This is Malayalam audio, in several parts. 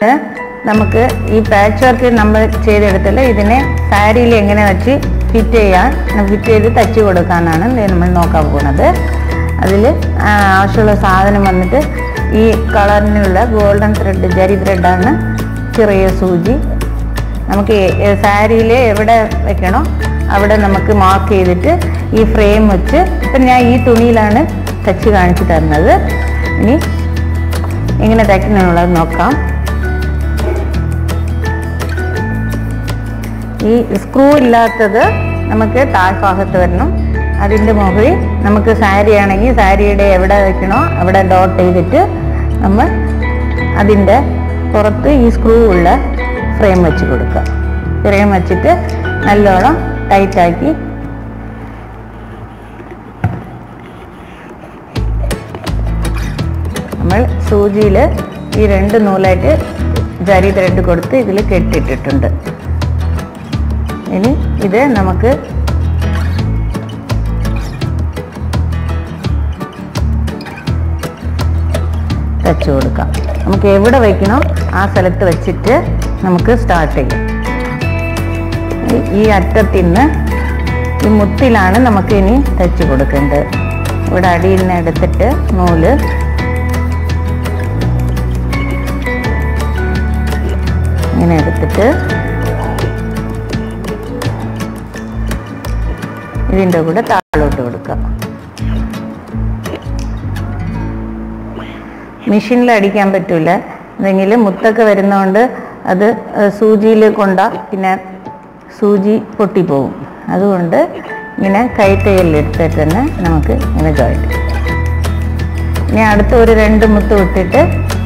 നമുക്ക് ഈ പാച്ച് വർക്ക് നമ്മൾ ചെയ്തെടുത്തില്ല ഇതിനെ സാരിയിൽ എങ്ങനെ വെച്ച് ഫിറ്റ് ചെയ്യാൻ ഫിറ്റ് ചെയ്ത് തച്ച് കൊടുക്കാനാണ് ദേ നമ്മൾ നോക്കാൻ പോകുന്നത് അതിൽ ആവശ്യമുള്ള സാധനം വന്നിട്ട് ഈ കളറിനുള്ള ഗോൾഡൻ ത്രെഡ് ജരി ത്രെഡാണ് ചെറിയ സൂചി നമുക്ക് സാരിയിൽ എവിടെ വെക്കണോ അവിടെ നമുക്ക് മാർക്ക് ചെയ്തിട്ട് ഈ ഫ്രെയിം വെച്ച് ഇപ്പം ഞാൻ ഈ തുണിയിലാണ് തച്ച് കാണിച്ചു തരുന്നത് ഇനി എങ്ങനെ തയ്ക്കുന്നുള്ളത് നോക്കാം ഈ സ്ക്രൂ ഇല്ലാത്തത് നമുക്ക് താഴ്ഭാഗത്ത് വരണം അതിൻ്റെ മുകളിൽ നമുക്ക് സാരി ആണെങ്കിൽ സാരിയുടെ എവിടെ വെക്കണോ അവിടെ ഡോട്ട് ചെയ്തിട്ട് നമ്മൾ അതിൻ്റെ പുറത്ത് ഈ സ്ക്രൂ ഉള്ള ഫ്രെയിം വെച്ച് കൊടുക്കുക ഫ്രെയിം വെച്ചിട്ട് നല്ലോണം ടൈറ്റാക്കി നമ്മൾ സൂചിയിൽ ഈ രണ്ട് നൂലായിട്ട് ജരി ത്രെഡ് കൊടുത്ത് ഇതിൽ കെട്ടിട്ടിട്ടുണ്ട് ഇനി ഇത് നമുക്ക് തച്ചു കൊടുക്കാം നമുക്ക് എവിടെ വയ്ക്കണോ ആ സ്ഥലത്ത് വെച്ചിട്ട് നമുക്ക് സ്റ്റാർട്ട് ചെയ്യാം ഈ- ഈ അറ്റത്തിന്ന് ഈ മുത്തിലാണ് നമുക്ക് ഇനി തച്ച് കൊടുക്കേണ്ടത് ഇവിടെ അടിയിൽ നിന്ന് എടുത്തിട്ട് നൂല് ഇങ്ങനെ എടുത്തിട്ട് ഇതിൻ്റെ കൂടെ താഴോട്ട് കൊടുക്കുക മെഷീനിൽ അടിക്കാൻ പറ്റൂല എന്തെങ്കിലും മുത്തൊക്കെ വരുന്നതുകൊണ്ട് അത് സൂചിയിൽ കൊണ്ടാ പിന്നെ സൂചി പൊട്ടിപ്പോവും അതുകൊണ്ട് ഇങ്ങനെ കൈത്തയ്യലെടുത്തിട്ട് തന്നെ നമുക്ക് ഇങ്ങനെ ജോയിൻ ഇനി അടുത്ത ഒരു രണ്ട് മുത്ത് വിട്ടിട്ട്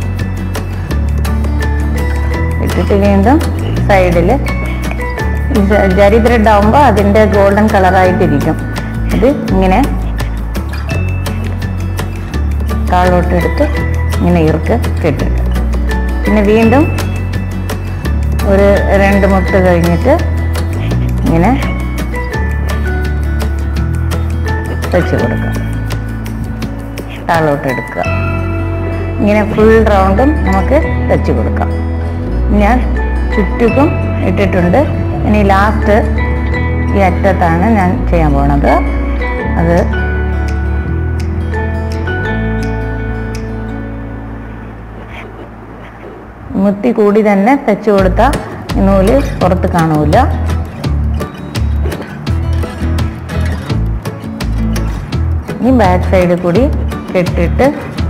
ഇട്ടിട്ട് വീണ്ടും സൈഡിൽ ജരി ത്രെഡ് ആകുമ്പോൾ അതിൻ്റെ ഗോൾഡൻ കളറായിട്ടിരിക്കും ഇത് ഇങ്ങനെ താഴോട്ട് എടുത്ത് ഇങ്ങനെ ഇറുക്ക് കെട്ടിട്ട് പിന്നെ വീണ്ടും ഒരു രണ്ട് മുട്ട് കഴിഞ്ഞിട്ട് ഇങ്ങനെ വെച്ച് കൊടുക്കുക താഴോട്ട് എടുക്കുക ഇങ്ങനെ ഫുൾ റൗണ്ടും നമുക്ക് വെച്ച് കൊടുക്കാം ഞാൻ ചുറ്റുക്കും ഇട്ടിട്ടുണ്ട് ഇനി ലാസ്റ്റ് ഈ അറ്റത്താണ് ഞാൻ ചെയ്യാൻ പോണത് അത് മുത്തി കൂടി തന്നെ തച്ചു കൊടുത്താൽ ഈ നൂല് പുറത്ത് കാണൂല ഇനി ബാക്ക് സൈഡ് കൂടി കെട്ടിട്ട്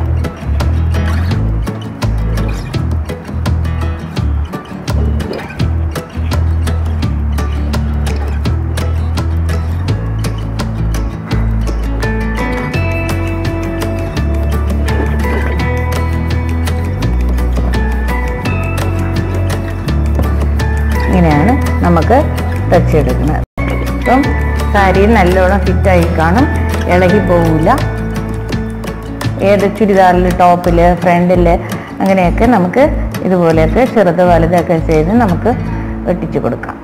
ഇങ്ങനെയാണ് നമുക്ക് തച്ചെടുക്കുന്നത് അപ്പം സാരി നല്ലോണം ഫിറ്റായി കാണും ഇളകി പോവില്ല ഏത് ചുരിദാറിൽ ടോപ്പിൽ ഫ്രണ്ടിൽ അങ്ങനെയൊക്കെ നമുക്ക് ഇതുപോലെയൊക്കെ ചെറുത് വലുതൊക്കെ ചെയ്ത് നമുക്ക് വെട്ടിച്ചു കൊടുക്കാം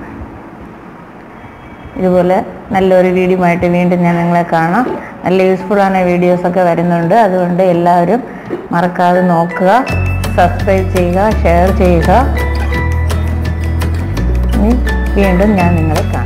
ഇതുപോലെ നല്ലൊരു വീഡിയോ ആയിട്ട് വീണ്ടും ഞാൻ നിങ്ങളെ കാണാം നല്ല യൂസ്ഫുള്ളാன വീഡിയോസൊക്കെ വരുന്നുണ്ട് അതുകൊണ്ട് എല്ലാവരും മറക്കാതെ നോക്കുക സബ്സ്ക്രൈബ് ചെയ്യുക ഷെയർ ചെയ്യുക ഇനി വീണ്ടും ഞാൻ നിങ്ങളെ കാണാം